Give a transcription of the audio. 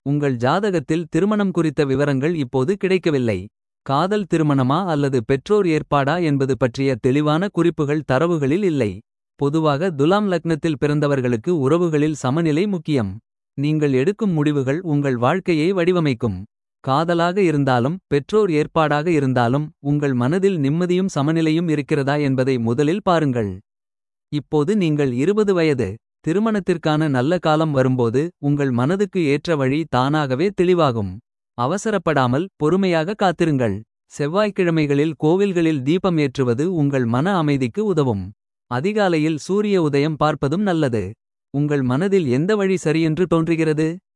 உங்கள் ஜாதகத்தில் திருமணம் குறித்த விவரங்கள் இப்போது கிடைக்கவில்லை. காதல் திருமணமா அல்லது பெற்றோர் ஏற்பாடா என்பது பற்றிய தெளிவான குறிப்புகள் தரவுகளில் இல்லை. பொதுவாக துலாம் லக்னத்தில் பிறந்தவர்களுக்கு உறவுகளில் சமநிலை முக்கியம். நீங்கள் எடுக்கும் முடிவுகள் உங்கள் வாழ்க்கையை வடிவமைக்கும். காதலாக இருந்தாலும் பெற்றோர் ஏற்பாடாக இருந்தாலும் உங்கள் மனதில் நிம்மதியும் சமநிலையும் இருக்கிறதா என்பதை முதலில் பாருங்கள். இப்போது நீங்கள் 20 வயது. திருமணத்திற்கான நல்ல காலம் வரும்போது உங்கள் மனதுக்கு ஏற்ற வழி தானாகவே தெளிவாகும். அவசரப்படாமல் பொறுமையாக காத்திருங்கள். செவ்வாய்க்கிழமைகளில் கோவில்களில் தீபம் ஏற்றுவது உங்கள் மன அமைதிக்கு உதவும். அதிகாலையில் சூரிய உதயம் பார்ப்பதும் நல்லது. உங்கள் மனதில் எந்த வழி சரியென்று தோன்றுகிறது.